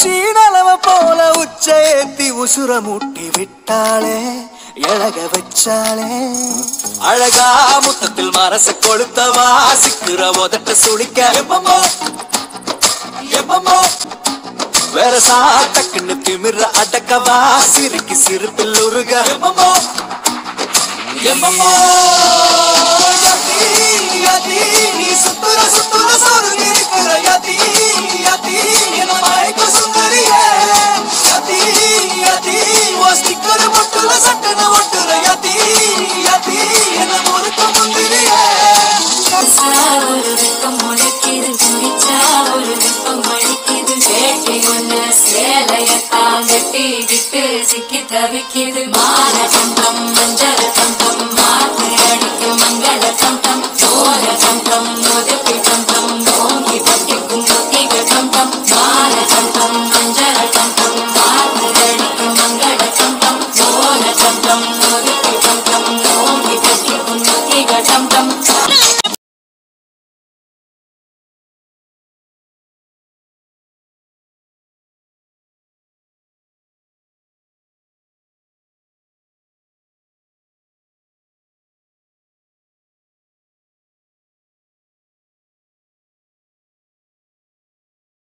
உச்சி நலவ போல உச்ச ஏத்தி உசுர முட்டி விட்டாளே எழக வச்சாளே அழகா முத்தத்தில் மனச கொளுத்தவா சிக்குற உதட்ட சுடிக்க எப்பமோ எப்பமோ வேற சாட்டக்குன்னு திமிர அடக்கவா சிரிக்கு சிரிப்பில் உருக எப்பமோ எப்பமோ யதி, யதி, நீ சுத்துற சுத்துற சொருகி இருக்கிற யதி, யதி, என்ன மயக்க சுந்தரியே. யதி, யதி, உன் sticker முட்டுல சட்டுன்னு ஒட்டுற யதி, யதி, என்ன முறுக்க முந்திரியே. கசா ஒரு வெப்பம் முளைக்குது குடிச்சா ஒரு வெப்பம் அடிக்குது வேட்டி ஒண்ணு சேலையத்தான் வெட்டிக்கிட்டு சிக்கி தவிக்குது மான தந்தம் மஞ்சள் தந்தம் மாத்து